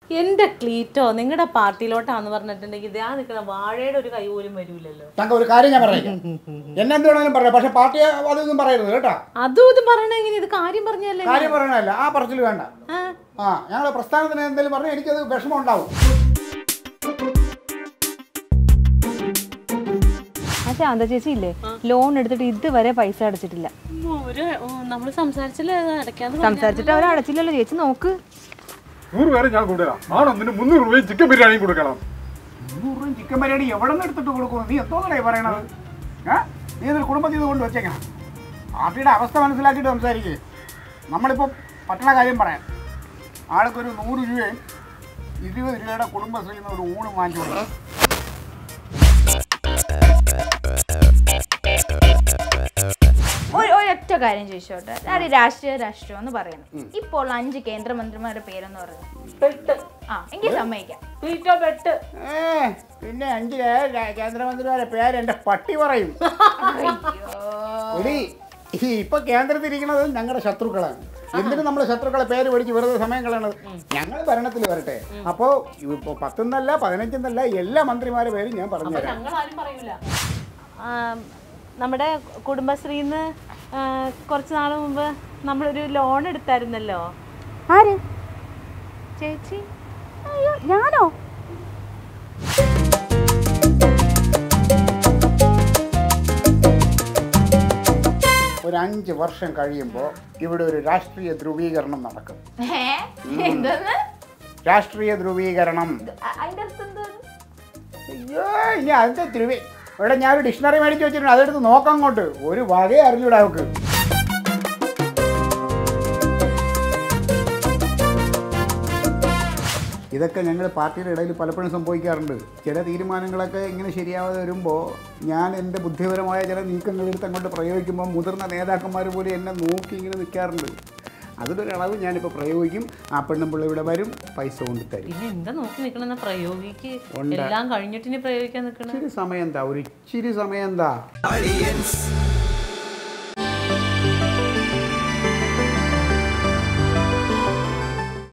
എന്റെ ക്ലീറ്റോ നിങ്ങളുടെ പാർട്ടിയിലോട്ടാന്ന് പറഞ്ഞിട്ടുണ്ടെങ്കിൽ ഇതാ നിൽക്കുന്ന വാഴയുടെ ഒരു കൈ പോലും വരൂലല്ലോ തങ്ക ഒരു കാര്യം ഞാൻ പറയാം എന്നെ എന്ത് വേണമെങ്കിലും പറയാം പക്ഷെ പാർട്ടി അതൊന്നും പറയരുത് കേട്ടാ അതും ഇതും പറയണെങ്ങനെ ഇത് കാര്യം പറഞ്ഞല്ലേ കാര്യം പറയണല്ല ആ പറച്ചിൽ വേണ്ട ആ, ആ ഞങ്ങളെ പ്രസ്ഥാനത്തിന് എന്തെങ്കിലും പറഞ്ഞാൽ എനിക്കത് വിഷമം ഉണ്ടാവും ആ ശാന്ത ചേച്ചി ഇല്ലേ ലോൺ എടുത്തിട്ട് ഇതുവരെ പൈസ അടച്ചിട്ടില്ല ഉം, ഒരു നമ്മൾ സംസാരിച്ചില്ലേ അത് അടയ്ക്കാന്ന് സംസാരിച്ചിട്ട് അവർ അടച്ചില്ലല്ലോ ചേച്ചി നോക്ക് നൂറ് പേരെ ഞാൻ കൊണ്ടുവരാം ആണൊന്നിന് മുന്നൂറ് രൂപയും ചിക്കൻ ബിരിയാണിയും കൊടുക്കണം മുന്നൂറ് രൂപ ചിക്കൻ ബിരിയാണി എവിടെ നിന്ന് എടുത്തിട്ട് കൊടുക്കും നീ എന്തോന്നടേ പറയണത് ഏ നീ ഇതിൽ കുടുംബത്തിൽ ഇത് കൊണ്ട് വെച്ചേക്കണം പാർട്ടിയുടെ അവസ്ഥ മനസ്സിലാക്കിയിട്ട് സംസാരിക്കേ നമ്മളിപ്പോൾ പട്ടണ കാര്യം പറയാം ആൾക്കൊരു നൂറ് രൂപയും ഇരുപത് രൂപയുടെ കുടുംബശ്രീയിൽ നിന്ന് ഒരു ഊണ് വാങ്ങിച്ചു കൊടുക്കും ഒരു ഒരൊറ്റ കാര്യം ചോദിച്ചോട്ടെ ഡാഡി രാഷ്ട്രീയ രാഷ്ട്രീയം എന്ന് പറയണം ഇപ്പോൾ അഞ്ച് കേന്ദ്രമന്ത്രിമാരുടെ പേരെന്ന് പറയുന്നത് പെട്ട് ആ എനിക്ക് സമ്മതിക്കാം ക്ലീറ്റോ പെട്ട് ഏ പിന്നെ അഞ്ച് കേ- കേ- കേന്ദ്രമന്ത്രിമാരെ പേര് എൻ്റെ പട്ടി പറയും എടി ഈ ഇപ്പൊ കേന്ദ്രത്തിരിക്കുന്നത് ഞങ്ങളുടെ ശത്രുക്കളാണ് എന്തിനു നമ്മൾ ശത്രുക്കളെ പേര് പഠിച്ച് വെറുതെ സമയം കളയണത് ഞങ്ങൾ ഭരണത്തിൽ വരട്ടെ അപ്പോൾ ഇപ്പോൾ പത്തെന്നല്ല പതിനഞ്ചെന്നല്ല എല്ലാ മന്ത്രിമാരുടെ പേരും ഞാൻ പറഞ്ഞുതരാം ഞങ്ങൾ ആരും പറയൂല ആ, നമ്മുടെ കുടുംബശ്രീന്ന് ആ, കുറച്ച് നാൾ മുമ്പ് നമ്മളൊരു ലോൺ എടുത്തായിരുന്നല്ലോ ആര് ചേച്ചി അയ്യോ ഞാനോ ഒരു അഞ്ച് വർഷം കഴിയുമ്പോൾ ഇവിടെ ഒരു രാഷ്ട്രീയ ധ്രുവീകരണം നടക്കും എന്തെന്ന് രാഷ്ട്രീയ ധ്രുവീകരണം അ- അതിന്റെ അർത്ഥം എന്താണ് അയ്യോ ഇനി അതിന്റെ ധ്രുവി ഇവിടെ ഞാനൊരു ഡിക്ഷണറി മേടിച്ച് വെച്ചിട്ടുണ്ട് അതെടുത്ത് നോക്കാം അങ്ങോട്ട് ഒരു വകയെ അറിഞ്ഞൂടാ അവക്ക് ഇതൊക്കെ ഞങ്ങൾ പാർട്ടിയുടെ ഇടയിൽ പലപ്പോഴും സംഭവിക്കാറുണ്ട് ചില തീരുമാനങ്ങളൊക്കെ ഇങ്ങനെ ശരിയാവാതെ വരുമ്പോൾ ഞാൻ എൻ്റെ ബുദ്ധിപരമായ ചില നീക്കങ്ങളെടുത്ത് അങ്ങോട്ട് പ്രയോഗിക്കുമ്പോൾ മുതിർന്ന നേതാക്കന്മാർ പോലും എന്നെ നോക്കി ഇങ്ങനെ നിൽക്കാറുണ്ട് അതിലൊരു അളവ് ഞാനിപ്പോൾ പ്രയോഗിക്കും ആ പെണ്ണും പിള്ള ഇവിടെ വരും പൈസ കൊണ്ട് തരും പിന്നെ എന്താ നോക്കി നിക്കണെന്ന പ്രയോഗിക്ക് ഉണ്ട്. എല്ലാം കഴിഞ്ഞിട്ട് ഇനി പ്രയോഗിക്കാൻ നിക്കണ ഇച്ചിരി സമയം എന്താ ഒരു ഇച്ചിരി സമയം എന്താ Audience,